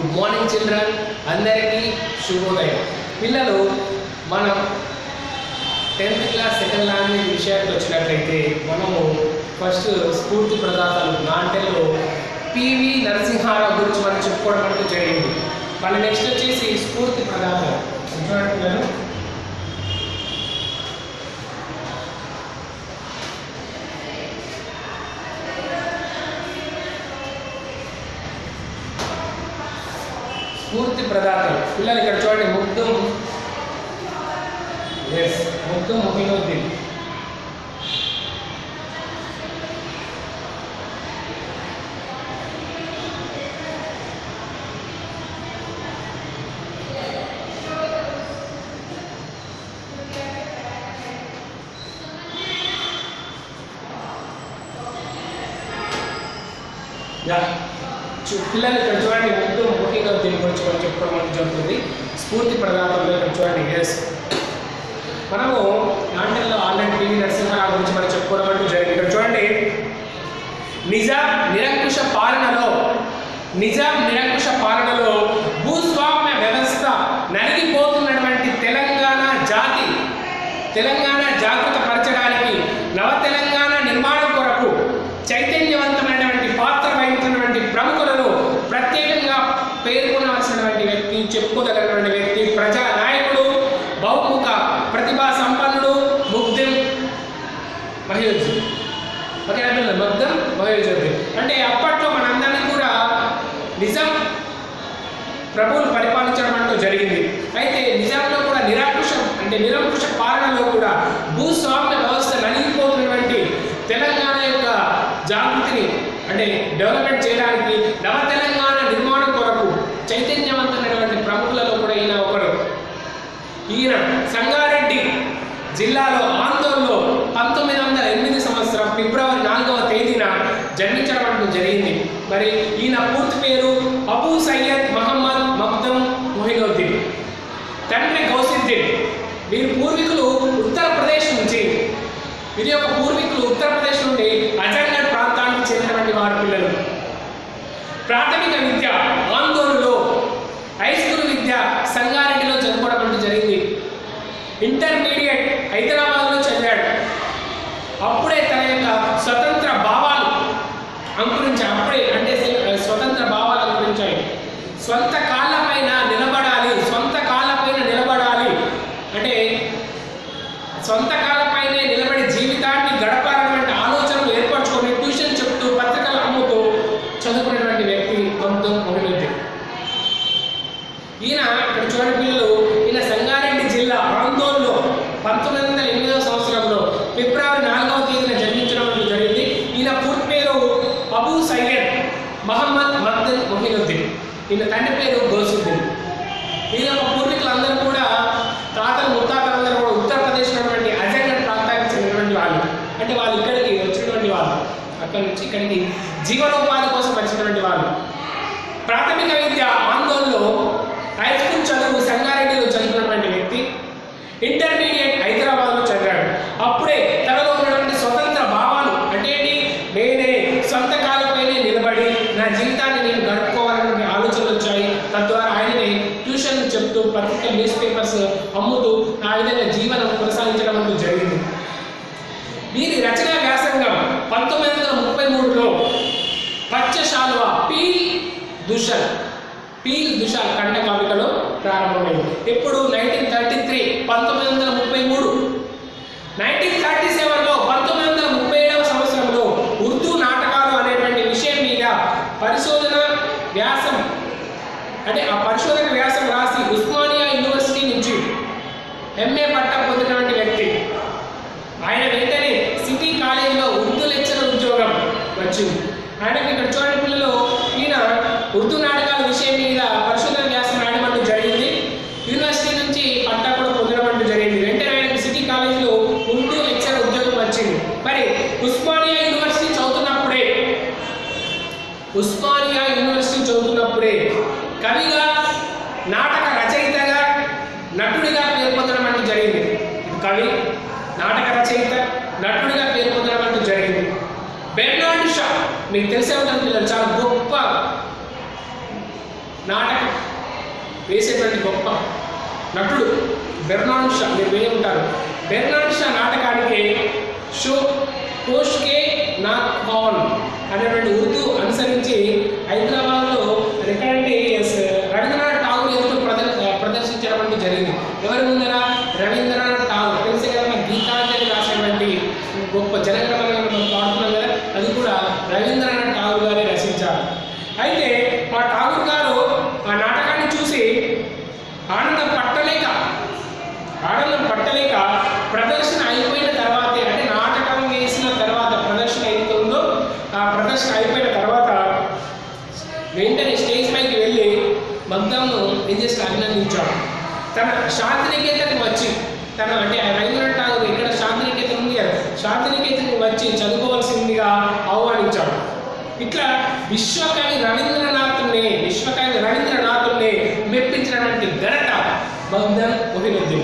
Good morning children అందరికీ శుభోదయం పిల్లలు మనం టెన్త్ క్లాస్ సెకండ్ లాంగ్వేజ్ విషయానికి వచ్చినట్లయితే మనము ఫస్ట్ స్ఫూర్తి ప్రదాతలు నాంటెల్లో పివి నరసింహారావు గురించి మనం చెప్పుకోవడం అంటూ జరిగింది మన నెక్స్ట్ వచ్చేసి స్ఫూర్తి ప్రదాతలు చూడండి పిల్లలు స్ఫూర్తి ప్రదాతలు పిల్లలు ఇక్కడ చూడండి ముగ్ధు ఎస్ ముగ్ధు మొహినుద్దీన్ యా చూ- పిల్లలు ఇక్కడ చూడండి ముగ్గురు ముఖ్యంగా దీని గురించి మనం చెప్పుకోవడం అనేది జరుగుతుంది స్ఫూర్తి ప్రదాతలు ఇక్కడ చూడండి ఎస్ మనము నాటల్లో ఆల్రెడీ టీవీ నరసింహారావు గురించి మనం చెప్పుకోవడం అంటూ జరిగింది ఇక్కడ చూడండి నిజాం నిరంకుశ పాలనలో నిజాం నిరంకుశ పాలనలో భూస్వామ్య వ్యవస్థ నలిగిపోతున్నటువంటి తెలంగాణ జాతి తెలంగాణ జాగృత పరచడానికి నవ తెలంగాణ నిర్మాణం కొరకు చైతన్యవంతమైనటువంటి పాత్ర వహించినటువంటి ప్రముఖులను ప్రత్యేకంగా పేర్కొనవలసినటువంటి వ్యక్తి చెప్పుకోదగినటువంటి వ్యక్తి ప్రజా నాయకుడు బహుముఖ ప్రతిభా సంపన్నుడు ముగ్ధం మహిళ ఓకే అంటే మొత్తం మహిళ అంటే అప్పట్లో మనందరినీ కూడా నిజం ప్రభువులు పరిపాలించడం అంటూ జరిగింది అయితే నిజాంలో కూడా నిరాకుశ అంటే నిరంకుశ పాలనలో కూడా భూస్వామ్య వ్యవస్థ నలిగిపోతున్నటువంటి తెలంగాణ యొక్క జాగృతిని అంటే డెవలప్మెంట్ చేయడానికి నవ తెలంగాణ నిర్మాణం కొరకు చైతన్యవంతమైనటువంటి ప్రముఖులలో కూడా ఈయన ఒకడు ఈయన సంగారెడ్డి జిల్లాలో ఆందోళనలో పంతొమ్మిది వందల ఎనిమిది సంవత్సరం ఫిబ్రవరి నాలుగవ తేదీన జన్మించడం అంటూ జరిగింది మరి ఈయన పూర్తి పేరు అబూ సయ్యద్ మహమ్మద్ మక్దమ్ మొహినుద్దీన్ తండ్రి గౌసిద్దీన్ వీరి పూర్వీకులు ఉత్తరప్రదేశ్ నుంచి వీరి యొక్క పూర్వీకులు ఉత్తరప్రదేశ్ నుండి అజంగఢ్ ప్రాంతానికి చెందినటువంటి వారి పిల్లలు ప్రాథమిక విద్య ఆందోళనలో హై స్కూల్ విద్య సంగారెడ్డిలో చదువుకోవడం అంటూ జరిగింది ఇంటర్మీడియట్ హైదరాబాద్లో చదివాడు అప్పుడే తన యొక్క స్వతంత్ర భావాలు అంకురించాయి అప్పుడే అంటే స్వతంత్ర భావాలు అంకురించాయి స్వంత కాళ్ళపైన నిలబడాలి స్వంత కాళ్ళపైన నిలబడాలి అంటే సొంత కాళ్ళపైనే నిలబడి జీవితాన్ని గడపాలన్నటువంటి ఆలోచనలు ఏర్పరచుకొని ట్యూషన్ చెప్తూ పత్రికలు అమ్ముతూ చదువుకునేటువంటి వ్యక్తి గౌతమ్ మొహినుద్దీన్ ఈయన ఇక్కడ చూడండి పిల్లలు ఈయన సంగారెడ్డి జిల్లా ఆందోళనలో పంతొమ్మిది వందల ఎనిమిదవ సంవత్సరంలో ఫిబ్రవరి నాలుగవ తేదీన జన్మించడం అంటూ జరిగింది ఈయన పూర్తి పేరు అబూ సయ్యద్ మహమ్మద్ మక్దన్ మొహినుద్దీన్ ఈయన తండ్రి పేరు గోసుద్దీన్ ఈయన యొక్క పూర్వీకులందరూ కూడా తాతలు ముత్తాతలందరూ కూడా ఉత్తరప్రదేశ్ ఉన్నటువంటి అజంగఢ్ ప్రాంతానికి చెందినటువంటి వాళ్ళు అంటే వాళ్ళు ఇక్కడికి వచ్చినటువంటి వాళ్ళు అక్కడి నుంచి ఇక్కడికి జీవనోపాధి కోసం వచ్చినటువంటి వాళ్ళు ప్రాథమిక విద్య ఆందోళనలో హై స్కూల్ చదువు సంగారెడ్డిలో చదువుకున్నటువంటి వ్యక్తి ఇంటర్మీడియట్ హైదరాబాద్లో చదివాడు అప్పుడే తనలో ఉన్నటువంటి స్వతంత్ర భావాలు అంటే ఏంటి నేనే సొంత కాళ్ళపైనే నిలబడి నా జీవితాన్ని నేను గడుపుకోవాలనే ఆలోచనలు వచ్చాయి తద్వారా ఆయననే ట్యూషన్ చెప్తూ పత్రికలు న్యూస్ పేపర్స్ అమ్ముతూ ఆ విధంగా జీవనం కొనసాగించడం అంటూ జరిగింది వీరి రచనా వ్యాసంగం పంతొమ్మిది వందల ముప్పై మూడులో పచ్చశాలువ పీల్ దుషల్ పీల్ దుషల్ కండ కవికలో ప్రారంభమైంది ఎప్పుడు నైన్టీన్ థర్టీ త్రీ పంతొమ్మిది వందల ముప్పై మూడు నైన్టీన్ థర్టీ సెవెన్లో పంతొమ్మిది వందల ముప్పై ఏడవ సంవత్సరంలో ఉర్దూ నాటకాలు అనేటువంటి విషయం మీద పరిశోధన వ్యాసం అంటే ఆ పరిశోధన వ్యాసం రాసి ఉస్మానియా యూనివర్సిటీ నుంచి ఎంఏ పట్టా పొందినటువంటి వ్యక్తి ఆయన వెంటనే సిటీ కాలేజీలో ఉర్దూ లెక్చరర్ ఉద్యోగం వచ్చింది ఆయనకి ఇక్కడ చూడండి పిల్లలు ఈయన ఉర్దూ నాటకాల విషయం మీద పరిశోధన వ్యాసం రాయడం జరిగింది యూనివర్సిటీ నుంచి పట్టా కూడా పొందడం అంటూ జరిగింది వెంటనే ఆయనకు సిటీ కాలేజీలో ఉర్దూ లెక్చరర్ ఉద్యోగం వచ్చింది మరి ఉస్మానియా యూనివర్సిటీ చదువుతున్నప్పుడే ఉస్మానియా యూనివర్సిటీ చదువుతున్నప్పుడే కవిగా నాటక రచయితగా నటుడిగా పేరు పొందడం అంటూ జరిగింది ఇది కవి నాటక రచయిత నటుడిగా పేరు పొందడం అంటూ జరిగింది బెర్నార్డ్ షా మీకు తెలిసే ఉంటుంది పిల్లలు చాలా గొప్ప నాటకం వేసేటువంటి గొప్ప నటుడు బెర్నాడ్ షా మీరు విని ఉంటారు బెర్నాడ్ షా నాటకానికి షో కోష్కే నా కాన్ అనేటువంటి ఉర్దూ అనుసరించి హైదరాబాద్లో అది ఎక్కడంటే ఎస్ రవీంద్రనాథ్ ఠాగూర్ ఎదుట ప్రదర్ ప్రదర్శించడం అంటూ జరిగింది ఎవరి ముందర రవీంద్రనాథ్ ఠాగూర్ తెలిసే కదా మన గీతాంజలి రాసినటువంటి గొప్ప జనగణమన మనం పాడుతున్నాం కదా అది కూడా రవీంద్రనాథ్ ఠాగూర్ గారే రచించారు అయితే ఆ ఠాగూర్ గారు ఆ నాటకాన్ని చూసి ఆనందం పట్టలేక ఆనందం పట్టలేక ప్రదర్శన అయిపోయిన తర్వాతే అంటే నాటకం వేసిన తర్వాత ప్రదర్శన ఏదైతే ఉందో ఆ ప్రదర్శన అయిపోయిన తర్వాత వెంటనే స్టేజ్ పైకి వెళ్ళి మగ్ధంను ఏం చేసి అభినందించాడు తన శాంతినికేతన్కి వచ్చి తన అంటే ఆ రవీంద్రనాథ్ ఠాగూర్ ఇక్కడ శాంతినికేతన్ ఉంది కదా శాంతినికేతన్కి వచ్చి చదువుకోవాల్సిందిగా ఆహ్వానించాడు ఇట్లా విశ్వకవి రవీంద్రనాథుని విశ్వకవి రవీంద్రనాథుని మెప్పించినటువంటి ఘనత మగ్ధం మొహినుద్దీన్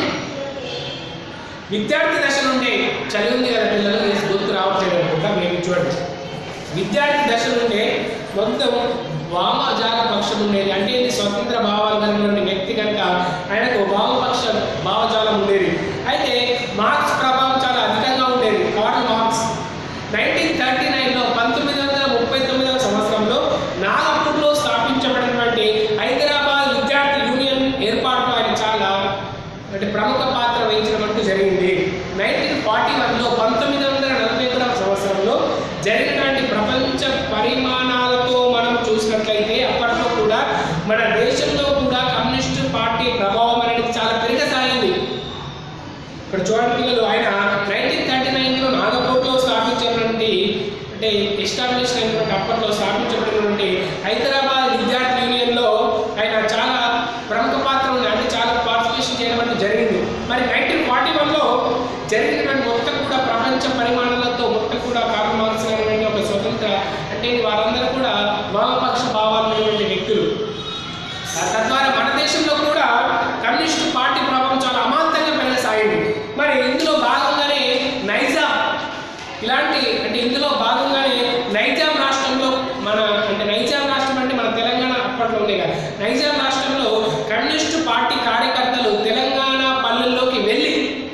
విద్యార్థి దశ నుండి చదివి ఉంది కదా పిల్లలు ఈ గుర్తు రావట్లేదు అనుకుంటా మేము చూడండి విద్యార్థి దశ నుండే మొత్తం వామజాల పక్షం ఉండేది అంటే ఇది స్వతంత్ర భావాలు కలిగినటువంటి వ్యక్తి కనుక ఆయనకు వామపక్ష భావజాలం ఉండేది అయితే మార్క్స్ ప్రభావం చాలా అధికంగా ఉండేది కార్ల్ మార్క్స్ నైన్టీన్ థర్టీ నైన్లో పంతొమ్మిది వందల ముప్పై తొమ్మిదవ సంవత్సరంలో నాగపూర్లో స్థాపించబడినటువంటి హైదరాబాద్ విద్యార్థి యూనియన్ ఏర్పాటులో ఆయన చాలా అంటే ప్రముఖ పాత్ర వహించడం అంటూ జరిగింది నైన్టీన్ ఫార్టీ వన్లో పంతొమ్మిది వందల నలభై ఒకటవ సంవత్సరంలో జరిగినటువంటి ప్రపంచ పరిమాణాలతో మనం చూసినట్లయితే అప్పట్లో కూడా మన దేశంలో కూడా కమ్యూనిస్టు పార్టీ ప్రభావం అనేది చాలా పెరగసాగింది ఇక్కడ చూడండి పిల్లలు ఆయన నైన్టీన్ థర్టీ నైన్లో నాగపూర్లో స్థాపించినటువంటి అంటే ఎస్టాబ్లిష్ అయినటువంటి అప్పట్లో స్థాపించబడినటువంటి హైదరాబాద్ విద్యార్థి యూనియన్లో ఆయన చాలా ప్రముఖ పాత్ర ఉంది అంటే చాలా పార్టిసిపేషన్ చేయడం అనేది జరిగింది మరి నైన్టీన్ ఫార్టీ వన్లో జరిగినటువంటి మొత్తం కూడా ప్రపంచ పరిమాణాలతో మొత్తం కూడా కార్ల్ మార్క్స్ అనేటువంటి ఒక స్వతంత్ర అంటే వారందరూ కూడా వామపక్ష భావాలు ఉన్నటువంటి వ్యక్తులు ఆ తద్వారా మన దేశంలో కూడా కమ్యూనిస్టు పార్టీ ప్రభావం చాలా అమాంతంగా పెరగసాగింది మరి ఇందులో భాగంగానే నైజాం ఇలాంటి అంటే ఇందులో భాగంగానే నైజాం రాష్ట్రంలో మన అంటే నైజాం రాష్ట్రం అంటే మన తెలంగాణ అప్పట్లో ఉండే కదా నైజాం రాష్ట్రంలో కమ్యూనిస్టు పార్టీ కార్యకర్తలు తెలంగాణ పల్లెల్లోకి వెళ్ళి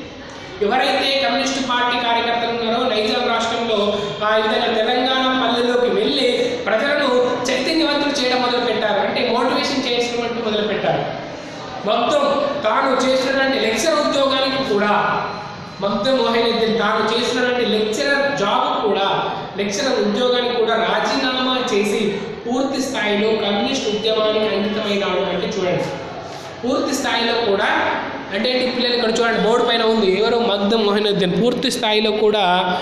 ఎవరైతే కమ్యూనిస్టు పార్టీ కార్యకర్తలు ఉన్నారో నైజాం రాష్ట్రంలో ఆ విధంగా తెలంగాణ పల్లెల్లోకి వెళ్ళి ప్రజలను చైతన్యవంతులు చేయడం మొదలు పెట్టారు అంటే మోటివేషన్ చేయడం అంటూ మొదలు పెట్టారు మొత్తం తాను చేసినటువంటి లెక్చర్ ఉద్యోగానికి కూడా మొత్తం మోహినుద్దీన్ తాను చేసినటువంటి లెక్చరర్ జాబ్ కూడా లెక్చరర్ ఉద్యోగానికి కూడా రాజీనామా చేసి పూర్తి స్థాయిలో కమ్యూనిస్ట్ ఉద్యమానికి అంకితమైనాడు అంటే చూడండి పూర్తి స్థాయిలో కూడా అంటే ఏంటి పిల్లలు ఇక్కడ చూడండి బోర్డు పైన ఉంది ఎవరు మగ్ధం మొహినుద్దీన్ పూర్తి స్థాయిలో కూడా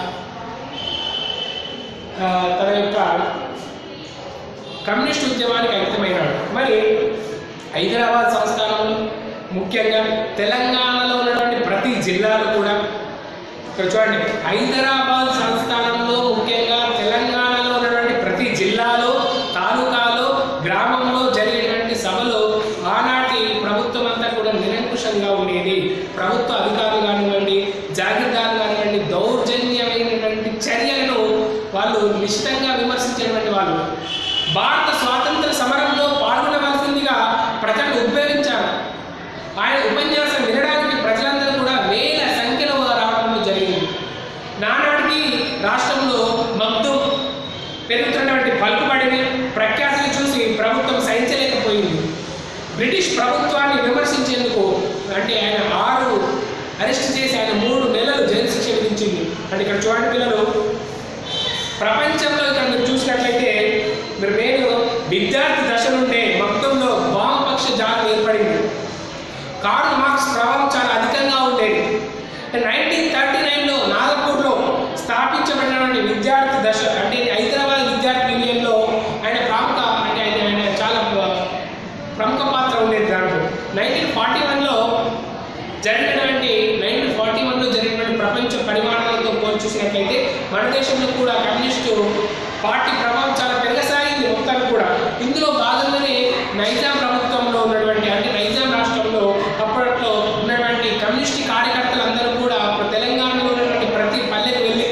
ఆ, తన యొక్క కమ్యూనిస్ట్ ఉద్యమానికి అంకితమైనాడు మరి హైదరాబాద్ సంస్థానంలో ముఖ్యంగా తెలంగాణలో ఉన్నటువంటి ప్రతి జిల్లాలో కూడా ఇక్కడ చూడండి హైదరాబాద్ సంస్థానంలో ముఖ్యంగా తెలంగాణలో ఉన్నటువంటి ప్రతి జిల్లాలో తాలూకాలో గ్రామంలో జరిగేటువంటి సభలో ఆనాటి ప్రభుత్వం అంతా కూడా నిరంకుశంగా ఉండేది ప్రభుత్వ అధికారులు కానివ్వండి జాగీర్దారులు కానివ్వండి దౌర్జన్యమైనటువంటి చర్యలను వాళ్ళు నిశ్చితంగా విమర్శించేటువంటి వాళ్ళు భారత స్వాతంత్ర సమరంలో పాల్గొనవలసిందిగా ప్రజలు ఉద్భవించారు ఆయన ఉపన్యాసం వినడానికి ప్రజలందరూ కూడా వేల సంఖ్యలో రావడం జరిగింది నానాటికి రాష్ట్రంలో మొత్తం పెరుగుతున్నటువంటి పలుకుబడిని ప్రఖ్యాతిని చూసి ప్రభుత్వం సహించలేకపోయింది బ్రిటిష్ ప్రభుత్వాన్ని విమర్శించేందుకు అంటే ఆయన ఆరు అరెస్ట్ చేసి ఆయన మూడు నెలలు జైలు శిక్ష విధించింది అంటే ఇక్కడ చూడండి పిల్లలు ప్రపంచంలో ఇక్కడ మీరు చూసినట్లయితే మీరు నేను విద్యార్థి దశ నుండే మొత్తంలో వామపక్ష జాతి ఏర్పడింది కార్ల్ మార్క్స్ ప్రభావం చాలా అధికంగా ఉండేది నైన్టీన్ థర్టీ నైన్లో నాగపూర్లో స్థాపించబడినటువంటి విద్యార్థి దశ అంటే హైదరాబాద్ విద్యార్థి యూనియన్లో ఆయన ప్రముఖ అంటే ఆయన ఆయన చాలా ప్ర- ప్రముఖ పాత్ర ఉండేది దాంట్లో నైన్టీన్ ఫార్టీ వన్లో జరిగినటువంటి నైన్టీన్ ఫార్టీ వన్లో జరిగినటువంటి ప్రపంచ పరిమాణాలతో పోల్చి చూసినట్లయితే మన దేశంలో కూడా కమ్యూనిస్టు పార్టీ ప్రభావం చాలా పెరగసాగింది మొత్తానికి కూడా ఇందులో భాగంగానే నైజాం ప్రభుత్వంలో ఉన్నటువంటి అంటే నైజాం రాష్ట్రంలో అప్పట్లో ఉన్నటువంటి కమ్యూనిస్ట్ కార్యకర్తలందరూ కూడా తెలంగాణలో ఉన్నటువంటి ప్రతి పల్లెకి వెళ్ళి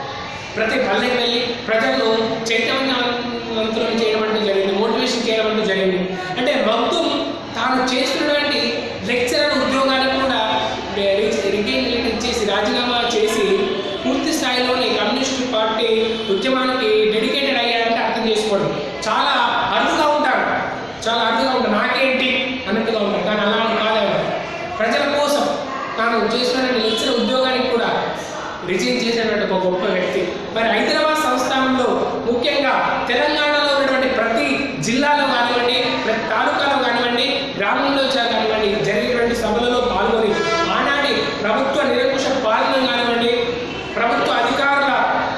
ప్రతి పల్లెకి వెళ్ళి ప్రజలను చైతన్యవంతులను చేయడం అంటూ జరిగింది మోటివేషన్ చేయడం అంటూ జరిగింది చాలా అరుదుగా ఉంటారు చాలా అరుదుగా ఉంటారు నాకేంటి అన్నట్టుగా ఉంటారు కానీ అలా కాదు ఆయన. ప్రజల కోసం తాను చేసినటువంటి ఇచ్చిన ఉద్యోగానికి కూడా రిజైన్ చేసినటువంటి ఒక గొప్ప వ్యక్తి మరి హైదరాబాద్ సంస్థానంలో ముఖ్యంగా తెలంగాణలో ఉన్నటువంటి ప్రతి జిల్లాలో కానివ్వండి ప్రతి తాలూకాలో కానివ్వండి గ్రామంలో చా- కానివ్వండి జరిగినటువంటి సభలలో పాల్గొని ఆనాటి ప్రభుత్వ నిరంకుశ పాలన కానివ్వండి ప్రభుత్వ అధికారుల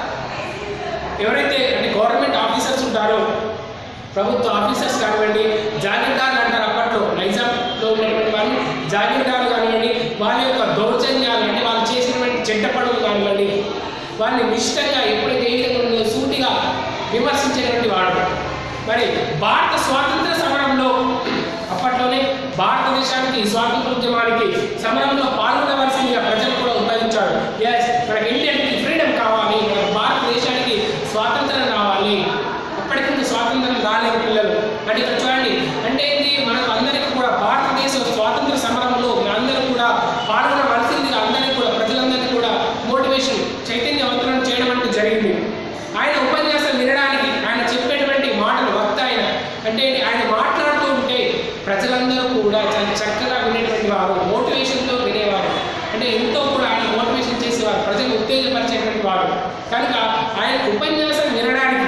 ఎవరైతే అంటే గవర్నమెంట్ ఆఫీసర్స్ ఉంటారో ప్రభుత్వ ఆఫీసర్స్ కానివ్వండి జాగీర్దారులు అంటారు అప్పట్లో నైజాంలో ఉన్నటువంటి వాళ్ళు జాగీర్దారులు కానివ్వండి వాళ్ళ యొక్క దౌర్జన్యాలు అంటే వాళ్ళు చేసినటువంటి చెడ్డ పనులు కానివ్వండి వాళ్ళని నిష్టంగా ఎప్పుడైతే ఏ విధంగా ఉందో సూటిగా విమర్శించేటువంటి వాడు మరి భారత స్వాతంత్ర సమరంలో అప్పట్లోనే భారతదేశానికి స్వాతంత్ర ఉద్యమానికి సమరంలో పాల్గొనవలసిందిగా ప్రజలు కూడా ఉద్భవించాడు ఎస్ మనకి ఇండియన్కి ఫ్రీడమ్ కావాలి మన భారతదేశానికి స్వాతంత్రం రావాలి అప్పటికి ఇంకా స్వాతంత్రం రాలేదు పిల్లలు అంటే ఇక్కడ చూడండి అంటే ఏంటి మనకు అందరికీ కూడా భారతదేశ స్వాతంత్ర సమరంలో అందరూ కూడా పాల్గొనవలసిందిగా అందరికీ కూడా ప్రజలందరికీ కూడా మోటివేషన్ చైతన్యవంతులను చేయడం అంటూ జరిగింది ఆయన ఉపన్యాసం వినడానికి ఆయన చెప్పేటువంటి మాటలు వక్త ఆయన అంటే ఆయన మాట్లాడుతూ ఉంటే ప్రజలందరూ కూడా చాలా చక్కగా వినేటువంటి వారు మోటివేషన్తో వినేవారు అంటే ఎంతో కూడా ఆయన మోటివేషన్ చేసేవారు ప్రజలు ఉత్తేజపరిచేటువంటి వారు కనుక ఆయన ఉపన్యాసం వినడానికి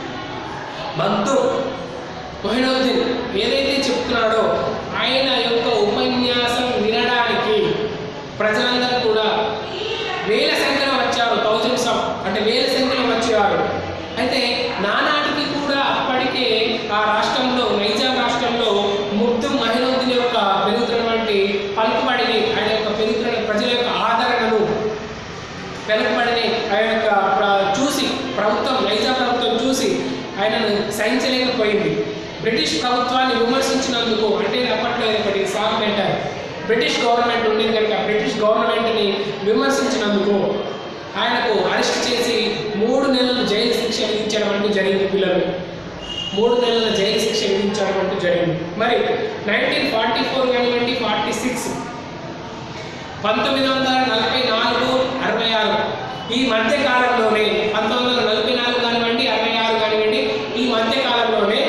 మగ్దు మొహినుద్దీన్ ఏదైతే చెప్తున్నాడో ఆయన యొక్క ఉపన్యాసం వినడానికి ప్రజలందరూ కూడా వేల సంఖ్యలో వచ్చారు థౌజండ్స్ ఆఫ్ అంటే వేల సంఖ్యలో వచ్చేవారు అయితే నానాటికి కూడా అప్పటికే ఆ రాష్ట్రంలో నైజాం రాష్ట్రంలో ముగ్ధు మహిళుద్దీన్ యొక్క పెరుగుతున్నటువంటి పలుకుబడిని ఆయన యొక్క పెరుగుతున్న ప్రజల యొక్క ఆదరణను వెనకబడిని ఆయన యొక్క ప్ర- చూసి ప్రభుత్వం నైజాం ప్రభుత్వం చూసి ఆయనను సహించలేకపోయింది బ్రిటిష్ ప్రభుత్వాన్ని విమర్శించినందుకు అంటే అప్పట్లో ఇది ఒకటి సాంగ్ పెట్టారు బ్రిటిష్ గవర్నమెంట్ ఉండేది కనుక బ్రిటిష్ గవర్నమెంట్ని విమర్శించినందుకు ఆయనకు అరెస్ట్ చేసి మూడు నెలలు జైలు శిక్ష విధించడం అంటూ జరిగింది పిల్లలు మూడు నెలల జైలు శిక్ష విధించడం అంటూ జరిగింది మరి నైన్టీన్ ఫార్టీ ఫోర్ కానివ్వండి ఫార్టీ సిక్స్ పంతొమ్మిది వందల నలభై నాలుగు అరవై ఆరు ఈ మధ్య కాలంలోనే పంతొమ్మిది వందల నలభై నాలుగు కానివ్వండి అరవై ఆరు కానివ్వండి ఈ మధ్య కాలంలోనే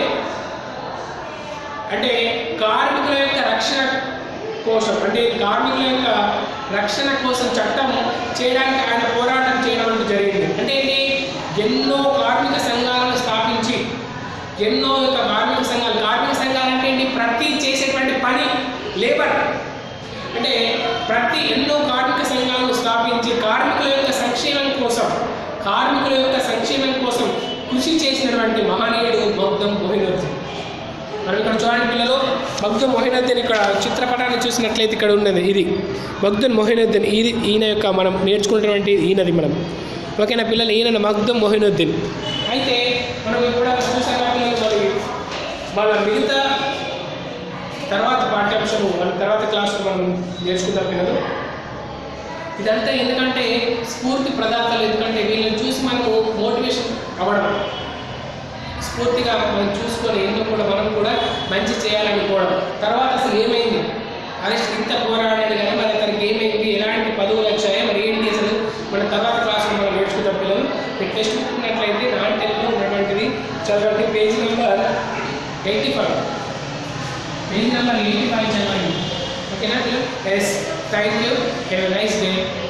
అంటే కార్మికుల యొక్క రక్షణ కోసం అంటే కార్మికుల యొక్క రక్షణ కోసం చట్టం చేయడానికి ఆయన పోరాటం చేయడం అంటూ జరిగింది అంటే ఏంటి ఎన్నో కార్మిక సంఘాలను స్థాపించి ఎన్నో యొక్క కార్మిక సంఘాలు కార్మిక సంఘాలు అంటే ఏంటి ప్రతి చేసేటువంటి పని లేబర్ అంటే ప్రతి ఎన్నో కార్మిక సంఘాలను స్థాపించి కార్మికుల యొక్క సంక్షేమం కోసం కార్మికుల యొక్క సంక్షేమం కోసం కృషి చేసినటువంటి మహనీయుడు మగ్ధం మోహినుద్దీన్ మనం ఇక్కడ చూడండి పిల్లలు మగ్ధం మొహినుద్దీన్ ఇక్కడ చిత్రపటాన్ని చూసినట్లయితే ఇక్కడ ఉన్నది ఇది మగ్ధం మొహినుద్దీన్ ఇది ఈయన యొక్క మనం నేర్చుకున్నటువంటి ఈయనది మనం ఓకేనా పిల్లలు ఈయన మగ్ధం మొహినుద్దీన్ అయితే మనం ఇప్పుడు చూసాం పిల్లలు మరి వాళ్ళ మిగతా తర్వాత పాఠ్యాంశము మన తర్వాత క్లాస్లో మనం నేర్చుకుందాం పిల్లలు ఇదంతా ఎందుకంటే స్ఫూర్తి ప్రదాతలు ఎందుకంటే వీళ్ళని చూసి మనము మోటివేషన్ అవ్వడం స్ఫూర్తిగా మనం చూసుకొని ఎందుకు కూడా మనం కూడా మంచి చేయాలనుకోవడం తర్వాత అసలు ఏమైంది అరెస్ట్ ఇంత పోరాడాడు కానీ మరి అతనికి ఏమైంది ఎలాంటి పదవులు వచ్చాయో మరి ఏంటి అసలు మన తర్వాత క్లాస్లో మనం నేర్చుకుంటాం పిల్లలు మీరు టెక్స్ట్ బుక్ ఉన్నట్లయితే నాన్ టెన్లో ఉన్నటువంటిది చదవండి page number eighty five page number eighty five చదవండి ఓకేనా పిల్లలు yes thank you have a nice day